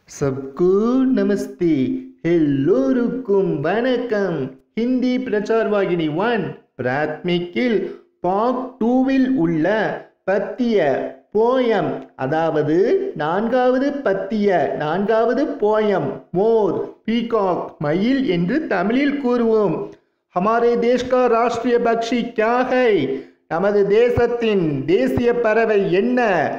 சப்கு நமஸ்தே எல்லோருக்கும் வணக்கம் ஹிந்தி பிரச்சார் வாகினி ஒன் பிராத்மிக்கில் பாக் டூவில் உள்ள பத்திய போயம் அதாவது நான்காவது பத்திய நான்காவது போயம் மோர் பீகாக் மயில் என்று தமிழில் கூறுவோம் ஹமாரே தேஷ் கா ராஷ்டிரிய பக்ஷி கியா ஹை நமது தேசத்தின் தேசிய பறவை என்ன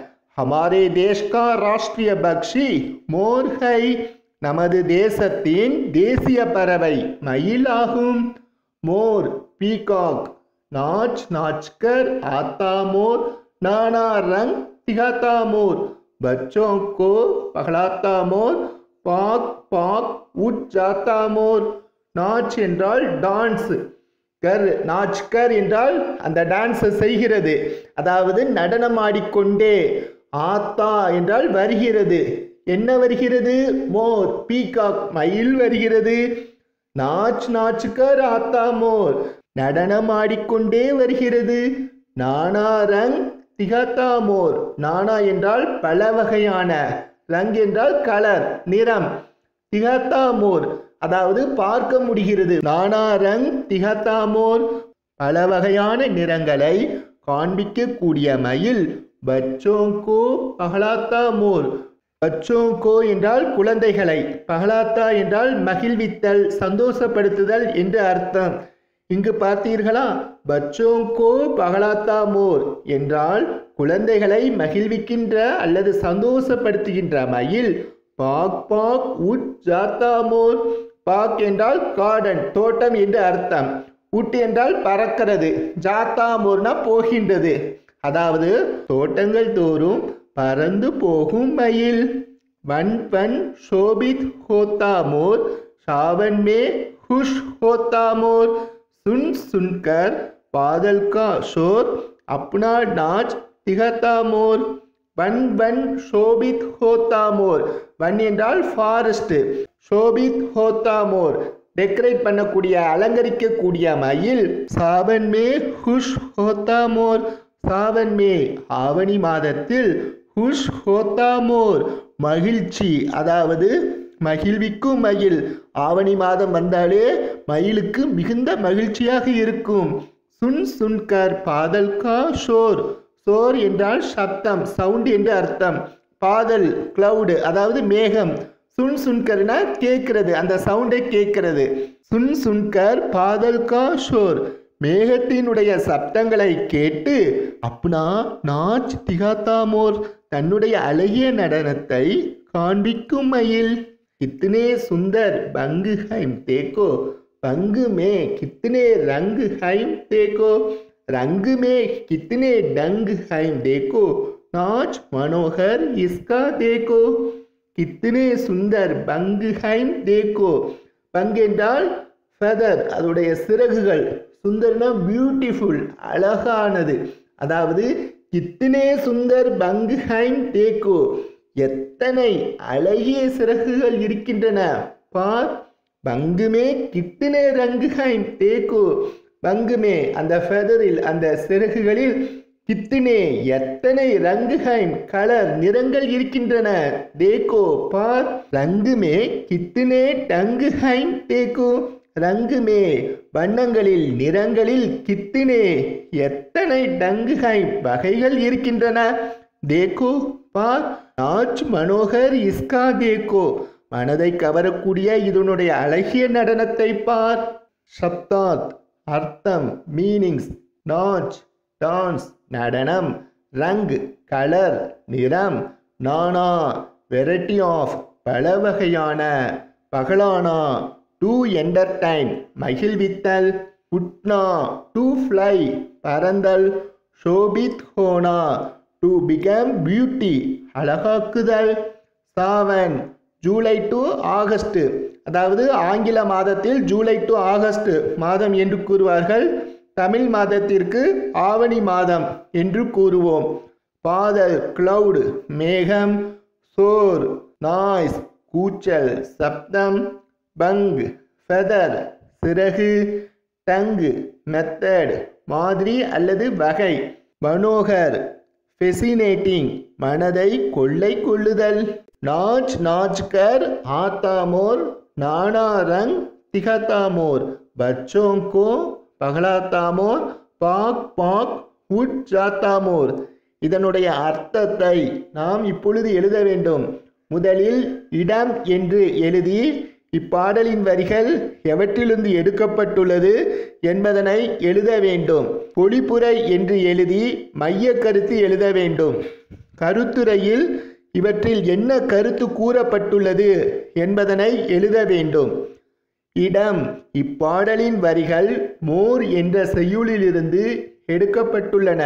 ஹமாரே தேஷ் கா ராஷ்டிரிய பக்ஷி மோர் ஹை நமது தேசத்தின் தேசிய பறவை மயில் ஆகும் மோர் பீகாக் नाच नाच कर आता मोर नाना रंग दिखाता मोर बच्चों को पकड़ाता मोर பாக் பாக் உட் ஜாத்தா மோர் நாச் என்றால் டான்ஸ் கர் நாச் கர் என்றால் அந்த டான்ஸை செய்கிறது அதாவது நடனம் ஆடிக்கொண்டே ஆத்தா என்றால் வருகிறது என்ன வருகிறது மோர் பீகாக் மயில் வருகிறது நாச் நாச்சுக்கர் ஆத்தா மோர் நடனம் ஆடிக்கொண்டே வருகிறது நானா ரங் திகத்தா மோர் நானா என்றால் பல வகையான ரங் என்றால் கலர் நிறம் திகத்தா மோர் அதாவது பார்க்க முடிகிறது நானா ரங் திகத்தா மோர் பல வகையான நிறங்களை காண்பிக்கக்கூடிய மயில் பச்சோங்கோ பகலாத்தா மோர் பச்சோங்கோ என்றால் குழந்தைகளை பகலாத்தா என்றால் மகிழ்வித்தல் சந்தோஷப்படுத்துதல் என்று அர்த்தம் இங்கு பார்த்தீர்களா பச்சோங்கோ பகலாத்தா மோர் என்றால் குழந்தைகளை மகிழ்விக்கின்ற அல்லது சந்தோஷப்படுத்துகின்ற மயில் பாக் பாக் உட் ஜாத்தா மோர் பாக் என்றால் கார்டன் தோட்டம் என்று அர்த்தம் உட் என்றால் பறக்கிறது ஜாத்தா மோர்னா போகின்றது அதாவது தோட்டங்கள் தோறும் பறந்து போகும் மயில் வன் பன் शोभित होता मोर सावन में खुश होता मोर सुन सुनकर बादल का शोर अपना नाच दिखाता मोर வன் வன் ஷோபித் ஹோத்தா மோர் வன் என்றால் ஃபாரஸ்ட் ஷோபித் ஹோத்தா மோர் டெக்கரேட் பண்ணக்கூடிய அலங்கரிக்கக்கூடிய மயில் சாவன் மே ஹுஷ் ஹோத்தா மோர் சாவன் மே ஆவணி மாதத்தில் ஹுஷ் ஹோத்தா மோர் மகிழ்ச்சி அதாவது மகிழ்விக்கும் மயில் ஆவணி மாதம் வந்தாலே மயிலுக்கு மிகுந்த மகிழ்ச்சியாக இருக்கும் சுன் சுன்கர் பாதல் கா ஷோர் சோர் என்றால் சப்தம் சவுண்ட் என்று அர்த்தம் பாதல் கிளவுடு அதாவது மேகம் சுன் சுன்கர்னா கேட்கிறது அந்த சவுண்டை கேட்கிறது சுன் சுன்கர் பாதல் கா ஷோர் மேகத்தினுடைய சப்தங்களை கேட்டு அப்னா நாச் திகாத்தாமோர் தன்னுடைய அழகிய நடனத்தை காண்பிக்கும் மயில் कितने सुंदर बंग हैं देखो बंग में कितने रंग हैं देखो रंग में कितने डंग हैं देखो नाच मनोहर इसका देखो कितने सुंदर बंग हैं देखो பங்கு என்றால் ஃபெதர் அதோடைய சிறகுகள் சுந்தர்னா பியூட்டிஃபுல் அழகானது அதாவது கித்தனே சுந்தர் பங்கு ஹைம் தேக்கோ எத்தனை அழகிய சிறகுகள் இருக்கின்றன பார் பங்குமே கிட்டினே ரங்குஹைம் தேக்கு பங்குமே அந்த ஃபெதரில் அந்த சிறகுகளில் கித்தினே எத்தனை ரங்குஹைம் கலர் நிறங்கள் இருக்கின்றன தேக்கோ பார் ரங்குமே கித்தினே டங்குஹைம் தேக்கு ரங்குமே வண்ணங்களில் நிறங்களில் கித்தினே எத்தனை டங்குஹைம் வகைகள் இருக்கின்றன தேக்கோ பார் நாச் மனோகர் இஸ்கா தேக்கோ மனதை கவரக்கூடிய இதனுடைய அழகிய நடனத்தை பார் சப்தாத் அர்த்தம் மீனிங்ஸ் நாச் டான்ஸ் நடனம் ரங் கலர் நிறம் நானா வெரைட்டி ஆஃப் பல வகையான பகலானா டு என்டர்டைன் மகிழ்வித்தல் உட்னா டு ஃப்ளை பறந்தல் ஷோபித் ஹோனா டு பிகம் பியூட்டி அழகாக்குதல் சாவன் ஜூலை டு ஆகஸ்ட் அதாவது ஆங்கில மாதத்தில் ஜூலை டு ஆகஸ்ட் மாதம் என்று கூறுவார்கள் தமிழ் மாதத்திற்கு ஆவணி மாதம் என்று கூறுவோம் பாதல் கிளவுடு மேகம் சோர் நாய்ஸ் கூச்சல் சப்தம் பங் ஃபெதர் சிறகு டங்கு மெத்தட் மாதிரி அல்லது வகை மனோகர் ஃபெசினேட்டிங் மனதை கொள்ளை கொள்ளுதல் नाच नाच कर आता मोर नाना रंग दिखाता मोर बच्चों को पगलाता मोर பாக் பாக் உட் ஜாத்தா மோர் இதனுடைய அர்த்தத்தை நாம் இப்பொழுது எழுத வேண்டும் முதலில் இடம் என்று எழுதி இப்பாடலின் வரிகள் எவற்றிலிருந்து எடுக்கப்பட்டுள்ளது என்பதனை எழுத வேண்டும் பொழிப்புரை என்று எழுதி மைய கருத்து எழுத வேண்டும் கருத்துரையில் இவற்றில் என்ன கருத்து கூறப்பட்டுள்ளது என்பதனை எழுத வேண்டும் இடம் இப்பாடலின் வரிகள் மோர் என்ற செய்யுளிலிருந்து எடுக்கப்பட்டுள்ளன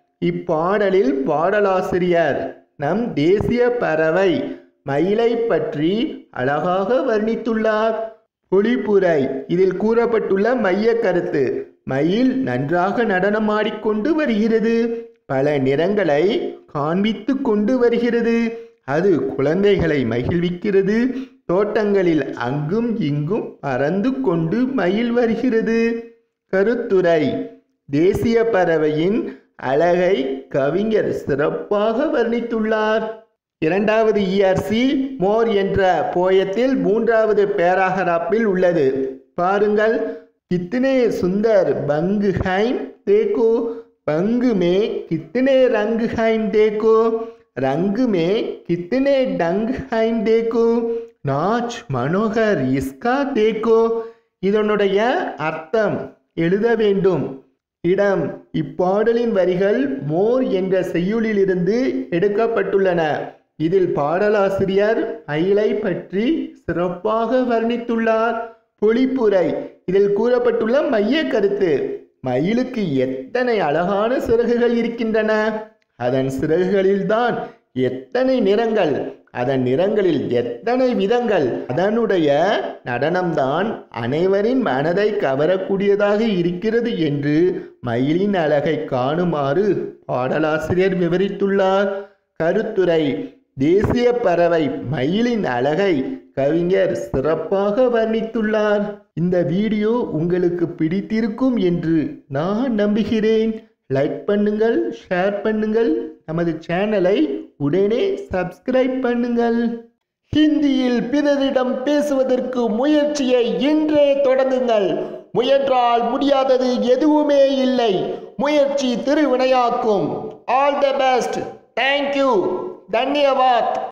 இப்பாடலில் பாடலாசிரியர் நம் தேசிய பறவை மயிலை பற்றி அழகாக வர்ணித்துள்ளார் பொழிப்புரை இதில் கூறப்பட்டுள்ள மைய கருத்து மயில் நன்றாக நடனமாடிக்கொண்டு வருகிறது பல நிறங்களை காண்பித்து கொண்டு வருகிறது அது குழந்தைகளை மகிழ்விக்கிறது தோட்டங்களில் அங்கும் இங்கும் பறந்து கொண்டு மயில் வருகிறது கருத்துரை தேசிய பறவையின் அழகை கவிஞர் சிறப்பாக வர்ணித்துள்ளார் இரண்டாவது இஆர்சி மோர் என்ற போயத்தில் மூன்றாவது பேராகராப்பில் உள்ளது பாருங்கள் கித்தனே சுந்தர் பங்கு ஹைம் தேக்கோ பங்கு மே கித்தனே ரங்கு ஹைம் தேக்கோ ரங்கு மே கித்தனே டங் ஹைம் தேக்கோ நாச் மனோகர் இஸ்கா தேக்கோ இதனுடைய அர்த்தம் எழுத வேண்டும் இடம் இப்பாடலின் வரிகள் மோர் என்ற செய்யுளிலிருந்து எடுக்கப்பட்டுள்ளன இதில் பாடலாசிரியர் மயிலை பற்றி சிறப்பாக வர்ணித்துள்ளார் பொழிப்புரை இதில் கூறப்பட்டுள்ள மைய கருத்து மயிலுக்கு எத்தனை அழகான சிறகுகள் இருக்கின்றன அதன் சிறகுகளில்தான் எத்தனை நிறங்கள் அதன் நிறங்களில் எத்தனை விதங்கள் அதனுடைய நடனம்தான் அனைவரின் மனதை கவரக்கூடியதாக இருக்கிறது என்று மயிலின் அழகை காணுமாறு பாடலாசிரியர் விவரித்துள்ளார் கருத்துரை தேசிய பறவை மயிலின் அழகை கவிஞர் சிறப்பாக வர்ணித்துள்ளார் இந்த வீடியோ உங்களுக்கு பிடித்திருக்கும் என்று நான் நம்புகிறேன் லைக் பண்ணுங்கள் ஷேர் பண்ணுங்கள் நமது சேனலை உடனே சப்ஸ்கிரைப் பண்ணுங்கள் ஹிந்தியில் பிறரிடம் பேசுவதற்கு முயற்சியை இன்றே தொடங்குங்கள் முயன்றால் முடியாதது எதுவுமே இல்லை முயற்சி திருவினையாக்கும் ஆல் த பெஸ்ட் தேங்க்யூ தன்யவாத்